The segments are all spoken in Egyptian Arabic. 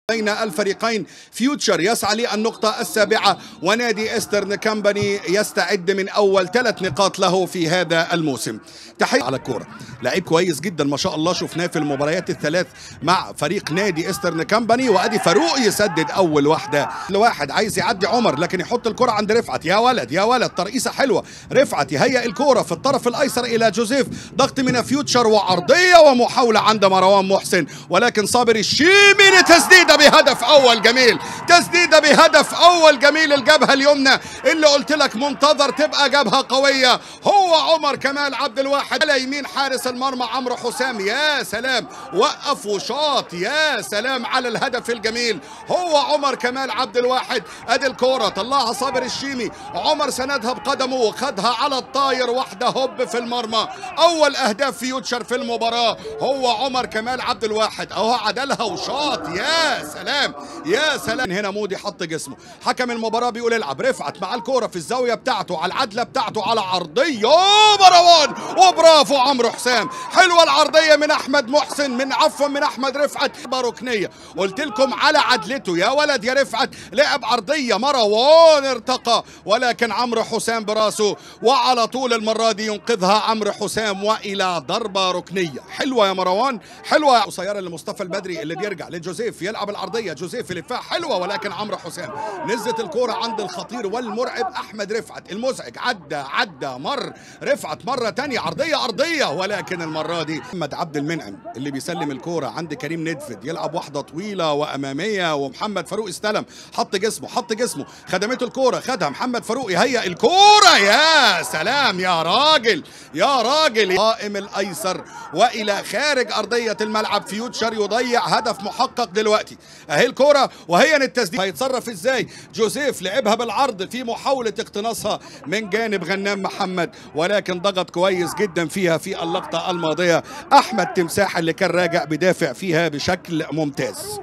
بين الفريقين فيوتشر يسعى للنقطة السابعة ونادي استرن كامباني يستعد من أول ثلاث نقاط له في هذا الموسم تحية على الكورة لعيب كويس جدا ما شاء الله شفناه في المباريات الثلاث مع فريق نادي استرن كامباني وادي فاروق يسدد اول واحده لواحد عايز يعدي عمر لكن يحط الكره عند رفعت يا ولد يا ولد ترقيصه حلوه رفعت يهيئ الكره في الطرف الايسر الى جوزيف ضغط من فيوتشر وعرضيه ومحاوله عند مروان محسن ولكن صابر الشيمي لتسديده بهدف اول جميل تسديده بهدف اول جميل الجبهه اليمنى اللي قلت لك منتظر تبقى جبهه قويه هو عمر كمال عبد الواحد على يمين حارس المرمى عمرو حسام يا سلام وقف وشاط يا سلام على الهدف الجميل هو عمر كمال عبد الواحد ادي الكوره طلعها صابر الشيمي عمر سندها بقدمه وخدها على الطاير واحده هوب في المرمى اول اهداف فيوتشر في المباراه هو عمر كمال عبد الواحد اهو عدلها وشاط يا سلام يا سلام هنا مودي حط جسمه حكم المباراه بيقول العب رفعت مع الكوره في الزاويه بتاعته على العدله بتاعته على عرضيه مروان وبرافو عمرو حسام حلوه العرضيه من احمد محسن من عفوا من احمد رفعت ركنيه قلت لكم على عدلته يا ولد يا رفعت لعب عرضيه مروان ارتقى ولكن عمرو حسام براسه وعلى طول المره دي ينقذها عمرو حسام والى ضربه ركنيه حلوه يا مروان حلوه قصيره لمصطفى البدري اللي بيرجع لجوزيف يلعب العرضيه جوزيف لفها حلوه ولكن عمرو حسام نزلت الكوره عند الخطير والمرعب احمد رفعت المزعج عدى عدى مر رفعت مره تانية عرضيه ارضيه ولكن المره دي محمد عبد المنعم اللي بيسلم الكوره عند كريم ندفد يلعب واحده طويله واماميه ومحمد فاروق استلم حط جسمه حط جسمه خدمته الكوره خدها محمد فاروق يهيئ الكوره يا سلام يا راجل يا راجل قائم الايسر والى خارج ارضيه الملعب فيوتشر يضيع هدف محقق دلوقتي اهي الكوره وهي التسديد هيتصرف ازاي جوزيف لعبها بالعرض في محاوله اقتناصها من جانب غنام محمد ولكن ضغط كويس جدا فيها في اللقطه الماضيه احمد تمساح اللي كان راجع بدافع فيها بشكل ممتاز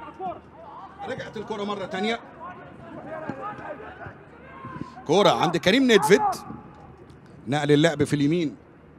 رجعت الكرة مرة تانية كرة عند كريم ندفد نقل اللعب في اليمين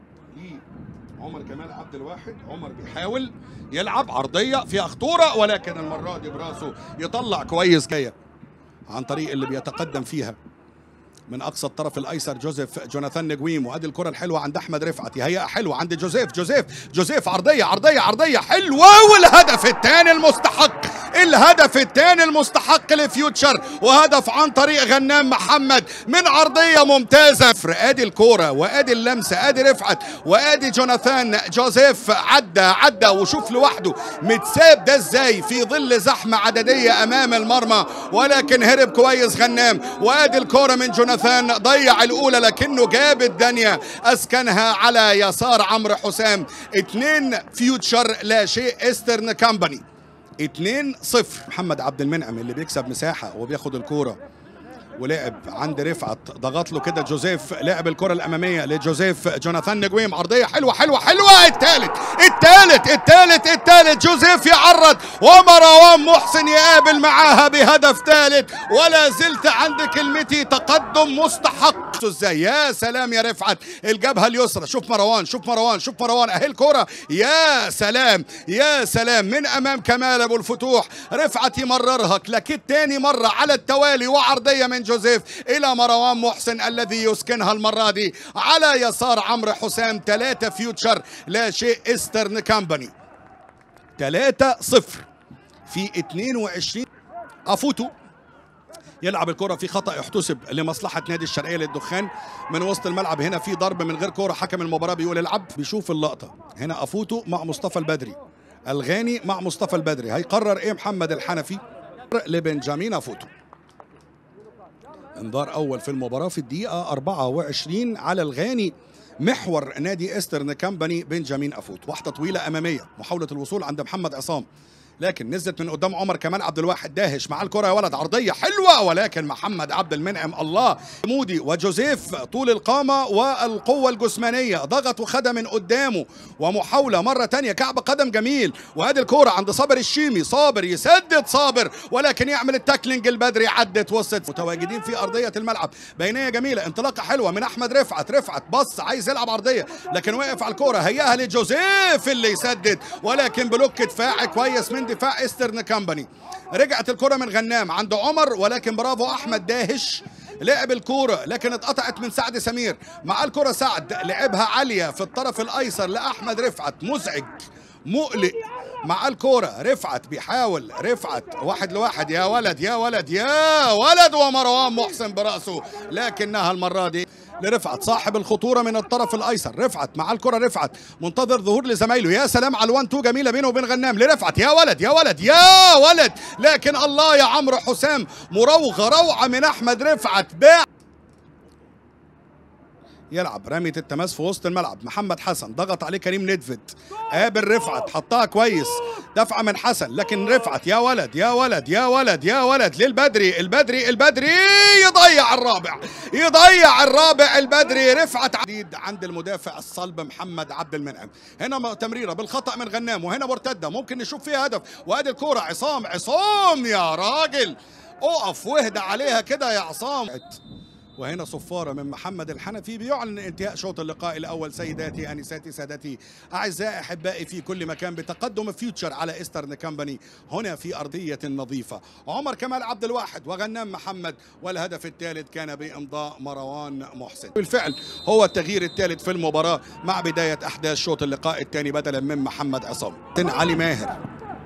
عمر كمال عبد الواحد عمر بيحاول يلعب عرضية فيها خطورة ولكن المرة دي براسه يطلع كويس جاية عن طريق اللي بيتقدم فيها من اقصى الطرف الايسر جوزيف جوناثان نجويم وادي الكره الحلوه عند احمد رفعت هيئه حلوه عند جوزيف جوزيف جوزيف عرضيه عرضيه عرضيه حلوه والهدف الثاني المستحق الهدف الثاني المستحق لفيوتشر وهدف عن طريق غنام محمد من عرضيه ممتازه ادي الكوره وادي اللمسه ادي رفعت وادي جوناثان جوزيف عدى عدى وشوف لوحده متساب ده ازاي في ظل زحمه عدديه امام المرمى ولكن هرب كويس غنام وادي الكوره من جوناثان ضيع الاولى لكنه جاب الدنيا اسكنها على يسار عمرو حسام اتنين فيوتشر لا شيء استرن كامباني 2 0 محمد عبد المنعم اللي بيكسب مساحه وبياخد الكوره ولعب عند رفعت ضغط له كده جوزيف لعب الكره الاماميه لجوزيف جوناثان نجويم عرضيه حلوه حلوه حلوه الثالث الثالث الثالث الثالث جوزيف يعرض ومروان محسن يقابل معاها بهدف ثالث ولا زلت عند كلمتي تقدم مستحق ازاي يا سلام يا رفعت الجبهه اليسرى شوف مروان شوف مروان شوف مروان اهي الكره يا سلام يا سلام من امام كمال ابو الفتوح رفعت يمررها كلاكيت تاني مره على التوالي وعرضيه من جوزيف الى مروان محسن الذي يسكنها المره دي على يسار عمرو حسام ثلاثة فيوتشر لا شيء استرن كامباني ثلاثة صفر في 22 افوتو يلعب الكرة في خطأ يحتسب لمصلحة نادي الشرقية للدخان من وسط الملعب هنا في ضرب من غير كرة حكم المباراة بيقول العب بيشوف اللقطة هنا أفوتو مع مصطفى البدري الغاني مع مصطفى البدري هيقرر ايه محمد الحنفي لبنجامين أفوتو انذار اول في المباراه في الدقيقه 24 على الغاني محور نادي استرن كامباني بنجامين افوت واحده طويله اماميه محاوله الوصول عند محمد عصام لكن نزلت من قدام عمر كمال عبد الواحد داهش مع الكره يا ولد عرضيه حلوه ولكن محمد عبد المنعم الله مودي وجوزيف طول القامه والقوه الجسمانيه ضغط وخدها من قدامه ومحاوله مره تانية كعب قدم جميل وادي الكوره عند صابر الشيمي صابر يسدد صابر ولكن يعمل التاكلينج البدري عدت وسط متواجدين في ارضيه الملعب بينيه جميله انطلاقه حلوه من احمد رفعت رفعت بص عايز يلعب عرضيه لكن وقف على الكوره هياها لجوزيف اللي يسدد ولكن بلوك دفاعي كويس من اندفاع ايسترن كامباني رجعت الكره من غنام عند عمر ولكن برافو احمد داهش لعب الكورة لكن اتقطعت من سعد سمير مع الكرة سعد لعبها عالية في الطرف الأيسر لأحمد رفعت مزعج مقلق مع الكورة رفعت بيحاول رفعت واحد لواحد يا ولد يا ولد يا ولد ومروان محسن برأسه لكنها المرة دي لرفعت صاحب الخطورة من الطرف الأيسر رفعت مع الكرة رفعت منتظر ظهور لزمايله يا سلام على الوان تو جميلة بينه وبين غنام لرفعت يا ولد يا ولد يا ولد لكن الله يا عمرو حسام مراوغة روعة من أحمد رفعت باع يلعب رمية التماس في وسط الملعب محمد حسن ضغط عليه كريم ندفد قابل رفعت حطها كويس دفعة من حسن لكن رفعت يا ولد يا ولد يا ولد يا ولد للبدري البدري البدري يضيع الرابع يضيع الرابع البدري رفعت عديد عند المدافع الصلب محمد عبد المنعم هنا تمريرة بالخطأ من غنام وهنا مرتدة ممكن نشوف فيها هدف وادي الكورة عصام عصام يا راجل اقف واهدى عليها كده يا عصام وهنا صفارة من محمد الحنفي بيعلن انتهاء شوط اللقاء الأول سيداتي أنساتي سادتي أعزائي أحبائي في كل مكان بتقدم فيوتشر على إيسترن كامباني هنا في أرضية نظيفة عمر كمال عبد الواحد وغنام محمد والهدف الثالث كان بإمضاء مروان محسن بالفعل هو التغيير الثالث في المباراة مع بداية أحداث شوط اللقاء الثاني بدلا من محمد عصام علي ماهر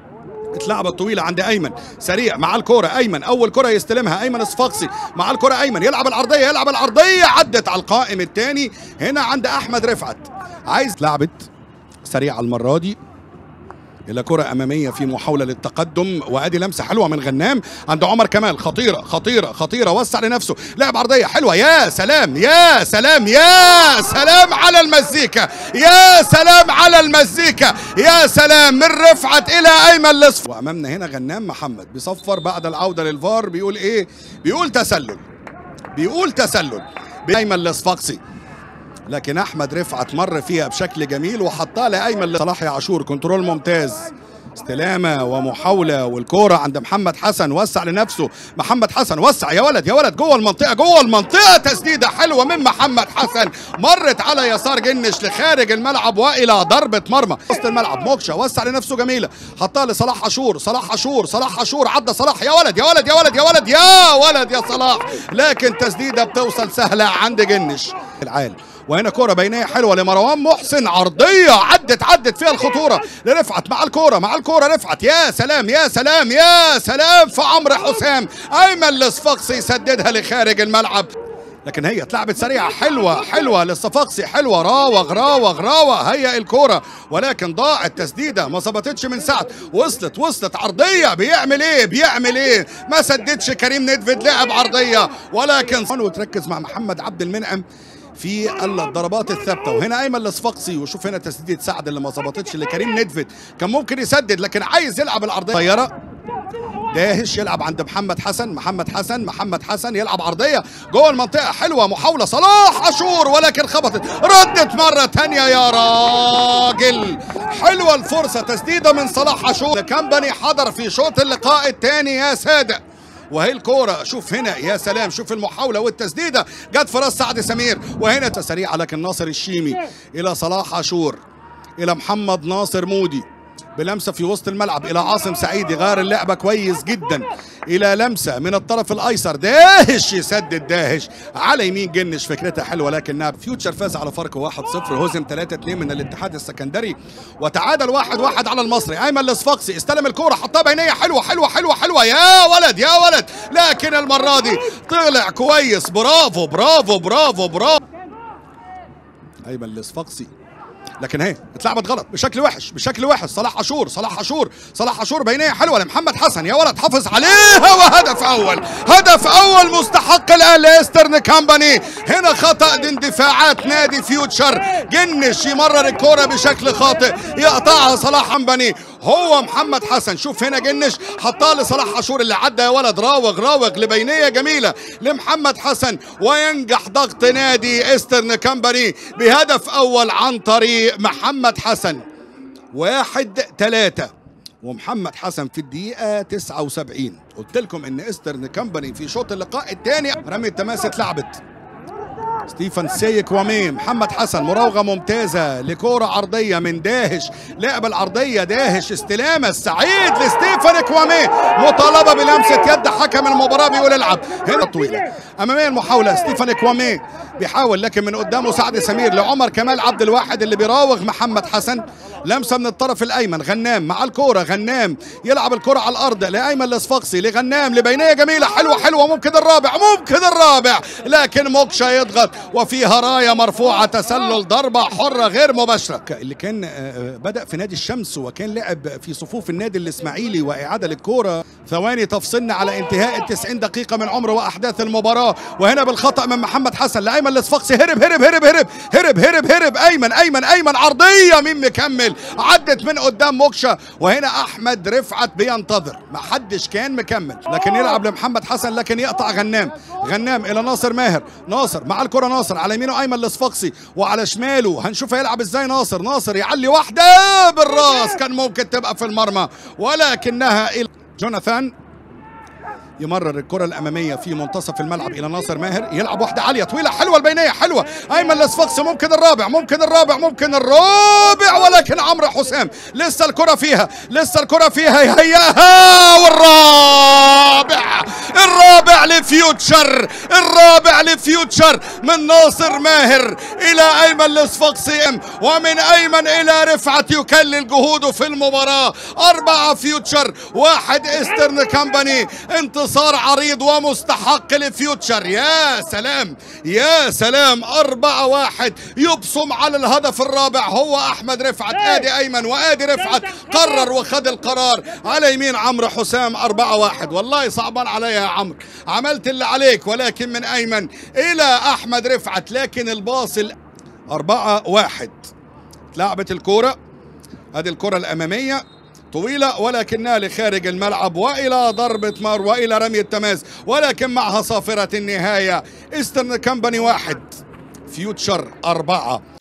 اتلعبت طويله عند ايمن سريع مع الكوره ايمن اول كره يستلمها ايمن الصفاقسي مع الكوره ايمن يلعب العرضيه يلعب العرضيه عدت على القائم الثاني هنا عند احمد رفعت عايز لعبت سريعه المره دي الى كره اماميه في محاوله للتقدم وادي لمسه حلوه من غنام عند عمر كمال خطيره خطيره خطيره وسع لنفسه لعب عرضيه حلوه يا سلام يا سلام يا سلام على المزيكا يا سلام على المزيكا يا سلام من رفعت الى ايمن لصف وامامنا هنا غنام محمد بيصفر بعد العوده للفار بيقول ايه بيقول تسلل بيقول تسلل ايمن الصفاقسي لكن احمد رفعت مر فيها بشكل جميل وحطها لايمن صلاح عاشور كنترول ممتاز استلامه ومحاوله والكوره عند محمد حسن وسع لنفسه محمد حسن وسع يا ولد يا ولد جوه المنطقه جوه المنطقه تسديده حلوه من محمد حسن مرت على يسار جنش لخارج الملعب والى ضربه مرمى وسط الملعب موكشا وسع لنفسه جميله حطها لصلاح عاشور صلاح عاشور صلاح عاشور عدى صلاح يا ولد يا ولد يا ولد يا ولد يا ولد يا صلاح لكن تسديده بتوصل سهله عند جنش العال وهنا كرة بينية حلوة لمروان محسن عرضية عدت عدت فيها الخطورة لرفعت مع الكرة مع الكرة رفعت يا سلام يا سلام يا سلام في عمرو حسام أيمن الصفاقسي يسددها لخارج الملعب لكن هي اتلعبت سريعة حلوة حلوة للصفاقسي حلوة راوغ راوغ راوغ هيا الكورة ولكن ضاعت تسديدة ما ظبطتش من سعد وصلت وصلت عرضية بيعمل ايه بيعمل ايه ما سددش كريم ندفد لعب عرضية ولكن وتركز مع محمد عبد المنعم في الضربات الثابته وهنا ايمن الصفاقسي وشوف هنا تسديده سعد اللي ما ظبطتش لكريم ندفد كان ممكن يسدد لكن عايز يلعب العرضيه طياره داهش يلعب عند محمد حسن محمد حسن محمد حسن يلعب عرضيه جوه المنطقه حلوه محاوله صلاح عاشور ولكن خبطت ردت مره ثانيه يا راجل حلوه الفرصه تسديده من صلاح عاشور كامباني حضر في شوط اللقاء الثاني يا ساده وهي الكوره شوف هنا يا سلام شوف المحاوله والتسديده جت في راس سعد سمير وهنا سريعه لكن ناصر الشيمي الى صلاح عاشور الى محمد ناصر مودي بلمسه في وسط الملعب الى عاصم سعيد يغير اللعبه كويس جدا الى لمسه من الطرف الايسر داهش يسدد داهش على يمين جنش فكرتها حلوه لكنها فيوتشر فاز على فرق 1-0 هزم 3-2 من الاتحاد السكندري وتعادل 1-1 على المصري ايمن الصفاقسي استلم الكوره حطها بينيه حلوه حلوه حلوه حلوه يا ولد يا ولد لكن المره دي طلع كويس برافو برافو برافو برافو ايمن الصفاقسي لكن هي اتلعبت غلط بشكل وحش بشكل وحش صلاح عاشور صلاح عاشور صلاح عاشور بينيه حلوه لمحمد حسن يا ولد حافظ عليها وهدف اول هدف اول مستحق الاهلي ايسترن كامباني هنا خطا اندفاعات نادي فيوتشر جنش يمرر الكوره بشكل خاطئ يقطعها صلاح حنبني هو محمد حسن شوف هنا جنش حطها لصلاح عاشور اللي عدى يا ولد راوغ راوغ لبينيه جميله لمحمد حسن وينجح ضغط نادي ايسترن كامباني بهدف اول عن طريق محمد حسن واحد ثلاثة ومحمد حسن في الدقيقة 79 قلت لكم ان ايسترن كامباني في شوط اللقاء الثاني رمي التماس اتلعبت ستيفن سيك وميم محمد حسن مراوغة ممتازة لكرة عرضية من داهش لعب العرضية داهش استلامة السعيد لستيفن كوامي مطالبة بلمسة يد حكم المباراة بيقول العب هنا طويلة أمامية المحاولة ستيفن كوامي بيحاول لكن من قدامه سعد سمير لعمر كمال عبد الواحد اللي بيراوغ محمد حسن لمسه من الطرف الايمن غنام مع الكوره غنام يلعب الكره على الارض لايمن الصفاقسي لغنام لبينيه جميله حلوه حلوه ممكن الرابع ممكن الرابع لكن موكشا يضغط وفيها رايه مرفوعه تسلل ضربه حره غير مباشره اللي كان آه، آه، بدا في نادي الشمس وكان لعب في صفوف النادي الاسماعيلي واعاده للكوره ثواني تفصلنا على انتهاء ال 90 دقيقه من عمر واحداث المباراه وهنا بالخطا من محمد حسن لايمن الصفاقسي هرب هرب هرب هرب هرب هرب هرب ايمن ايمن ايمن عرضيه مين مكمل عدت من قدام موكشا وهنا احمد رفعت بينتظر ما حدش كان مكمل لكن يلعب لمحمد حسن لكن يقطع غنام غنام الى ناصر ماهر ناصر مع الكره ناصر على يمينه ايمن الصفاقسي وعلى شماله هنشوف هيلعب ازاي ناصر ناصر يعلي واحده بالراس كان ممكن تبقى في المرمى ولكنها الى جوناثان يمرر الكرة الأمامية في منتصف الملعب إلى ناصر ماهر يلعب واحدة عالية طويلة حلوة البينية حلوة أيمن الأصفاقسي ممكن الرابع ممكن الرابع ممكن الرابع ولكن عمرو حسام لسه الكرة فيها لسه الكرة فيها يهيئها والرابع الرابع لفيوتشر الرابع لفيوتشر من ناصر ماهر إلى أيمن الأصفاقسي ومن أيمن إلى رفعت يكلل جهوده في المباراة أربعة فيوتشر واحد إسترن كامباني انتصار عريض ومستحق لفيوتشر يا سلام يا سلام أربعة واحد يبصم على الهدف الرابع هو أحمد رفعت آدي أيمن وآدي رفعت قرر وخد القرار على يمين عمرو حسام أربعة واحد والله صعبان عليا يا عمرو عملت اللي عليك ولكن من أيمن إلى أحمد رفعت لكن الباص أربعة واحد لعبت الكورة هذه الكرة الأمامية طويلة ولكنها لخارج الملعب وإلى ضربة مار وإلى رمي التماس ولكن معها صافرة النهاية إسترن كمباني واحد فيوتشر أربعة